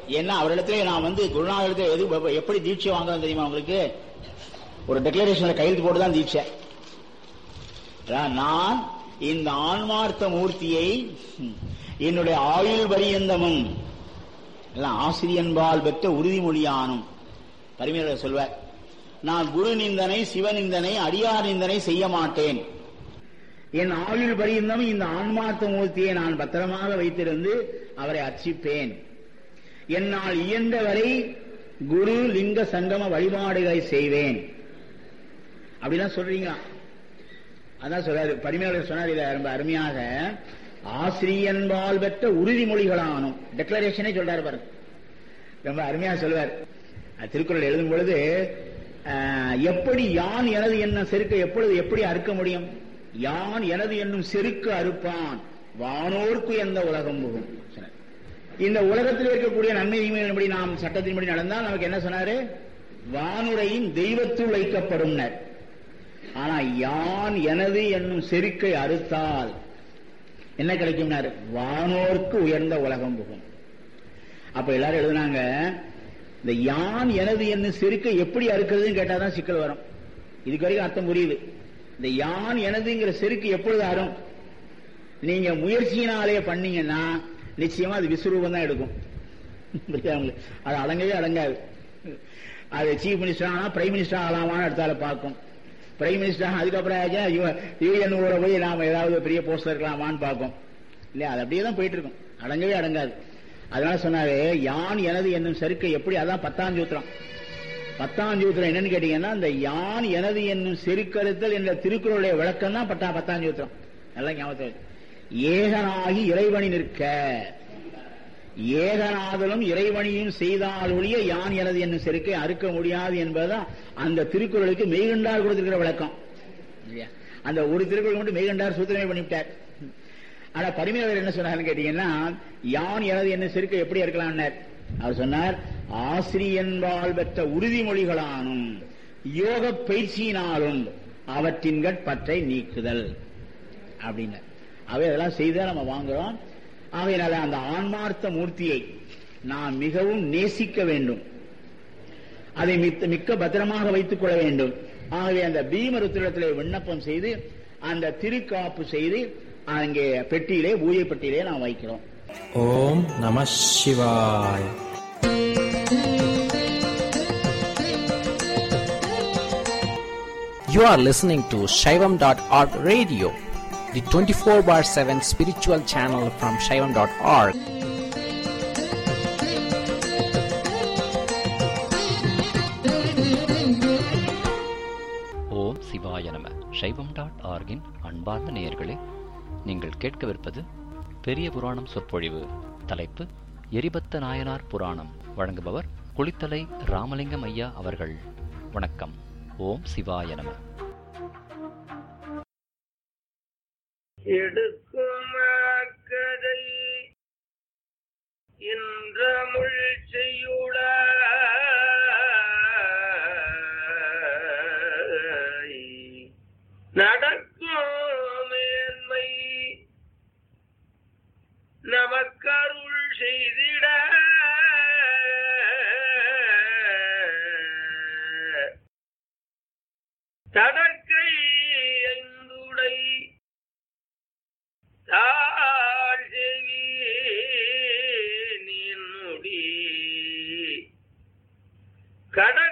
ஏன்னா அவரிடத்துல நான் வந்து குருநாதரிடத்துல எது எப்படி தீட்சை வாங்குறேன் தெரியுமா உங்களுக்கு ஒரு டெக்ளரேஷன்ல கையெழுத்து போட்டு தான் தீட்சை அதான் நான் இந்த ஆன்மார்த்த மூர்த்தியை ம், என்னுடைய ஆயுள் பரியந்தமும் எல்லாம் ஆசிரியன்பால் பெற்ற உறுதிமொழியானும் பரிமையாளர் சொல்வார் நான் குரு நிந்தனை சிவநிந்தனை அடியார் நிந்தனை செய்ய மாட்டேன் என் ஆயுள் பரியந்தமும் இந்த ஆன்மார்த்த மூர்த்தியை நான் பத்திரமாக வைத்திருந்து அவரை அர்ச்சிப்பேன் என்னால் இயன்றவரை குரு லிங்க சங்கம வழிபாடுகளை செய்வேன் அப்படிலாம் சொல்றீங்களா அதான் சொல்றாரு பரிமையாளர் சொன்னார் இதை ரொம்ப அருமையாக ஆசிரியன்பால் பெற்ற உறுதிமொழிகளானும் டெக்ளரேஷனே சொல்றாரு பாருங்க ரொம்ப அருமையா சொல்வார் அது திருக்குறள் எழுதும் பொழுது ஆஹ், எப்படி யான் எனது என்னும் செருக்கை எப்பொழுது எப்படி அறுக்க முடியும் யான் எனது என்னும் செருக்கு அறுப்பான் வானோர்க்கு எந்த உலகம் புகும் சொன்னார். இந்த உலகத்தில் இருக்கக்கூடிய நன்மை தீமைகளின்படி நாம் சட்டத்தின்படி நடந்தால் நமக்கு என்ன சொன்னாரு வானுரையின் தெய்வத்துள் வைக்கப்படும் ஆனா யான் எனது என்னும் செருக்கை அறுத்தால் என்ன கிடைக்கும்னாரு வானோர்க்கு உயர்ந்த உலகம் புகும் அப்ப எல்லாரும் எழுதுனாங்க இந்த யான் எனது என்னும் செருக்கை எப்படி அறுக்கிறதுன்னு கேட்டாதான் சிக்கல் வரும் இதுக்கு வரைக்கும் அர்த்தம் புரியுது இந்த யான் எனதுங்கிற செருக்கு எப்பொழுது அறும் நீங்க முயற்சியினாலே பண்ணீங்கன்னா நிச்சயமா அது விஸ்வரூபம் தான் எடுக்கும் புரியுதா உங்களுக்கு? அது அடங்கவே அடங்காது அது சீஃப் மினிஸ்டர் ஆனா பிரைம் மினிஸ்டர் ஆகலாமான்னு அடுத்தால பார்க்கும் பிரைம் மினிஸ்டர் அதுக்கப்புறம் யூஎன் ஊரை போய் நாம ஏதாவது பெரிய போஸ்ட்ல இருக்கலாமான்னு பார்க்கும் இல்லையா அது அப்படியே தான் போயிட்டு இருக்கும் அடங்கவே அடங்காது அதனால சொன்னாரு யான் எனது என்னும் செருக்கை எப்படி அதான் பத்தாம் சூத்திரம் பத்தாம் சூத்திரம் என்னன்னு கேட்டீங்கன்னா இந்த யான் எனது என்னும் செருக்கறுத்தல் என்ற திருக்குறளுடைய விளக்கம் தான் பத்தா பத்தாம் சூத்திரம் நல்லா ஞாபகத்தில் வச்சு. ஏகனாகி இறைவனி நிற்க ஏகநாதலும் இறைவனியும் செய்தால் ஒழிய யான் எனது என்னும் செருக்கை அறுக்க முடியாது என்பதுதான் அந்த திருக்குறளுக்கு மெய்கண்டார் கொடுத்திருக்கிற விளக்கம் இல்லையா? அந்த ஒரு திருக்குறள் மட்டும் மெய்கண்டார் சூத்திரமே பண்ணிவிட்டார் ஆனா பரிமையாளர் என்ன சொன்னார்னு கேட்டீங்கன்னா யான் எனது என்ன செருக்கை எப்படி இருக்கலாம்னார் அவர் சொன்னார் ஆசிரியன்பால் பெற்ற உறுதிமொழிகளானும் யோக பயிற்சியினாலும் அவற்றின்கட் பற்றை நீக்குதல் அப்படின்னு அவை அதெல்லாம் செய்தா நம்ம வாங்குறோம் ஆகையினால அந்த ஆன்மார்த்த மூர்த்தியை நாம் மிகவும் நேசிக்க வேண்டும் அதை மித்த- மிக்க பத்திரமாக வைத்துக் கொள்ள வேண்டும் ஆகவே அந்த பீமருத்திரத்திலே விண்ணப்பம் செய்து அந்த திருக்காப்பு செய்து அங்கே பெட்டியிலே பூஜை பெட்டியிலே நாம் வைக்கிறோம் ஓம் நம சிவாய் You are listening to Shaivam.org radio, the 24 bar 7 spiritual channel from Shaivam.org. ஓம் சிவாய நம சைவம் டாட் ஆர்கின் அன்பார்ந்த நேயர்களே நீங்கள் கேட்கவிருப்பது பெரிய புராணம் சொற்பொழிவு தலைப்பு எரிபத்த நாயனார் புராணம் வழங்குபவர் குளித்தலை ராமலிங்கம் ஐயா அவர்கள் வணக்கம் ஓம் சிவாய நம எடுக்குமாக்கதை இன்றமுள் செய்யுட நடக்கும் மேன்மை நமக்கருள் செய்திட தடக்கை ஐந்துடை தாழ்வி நின்னுடி கட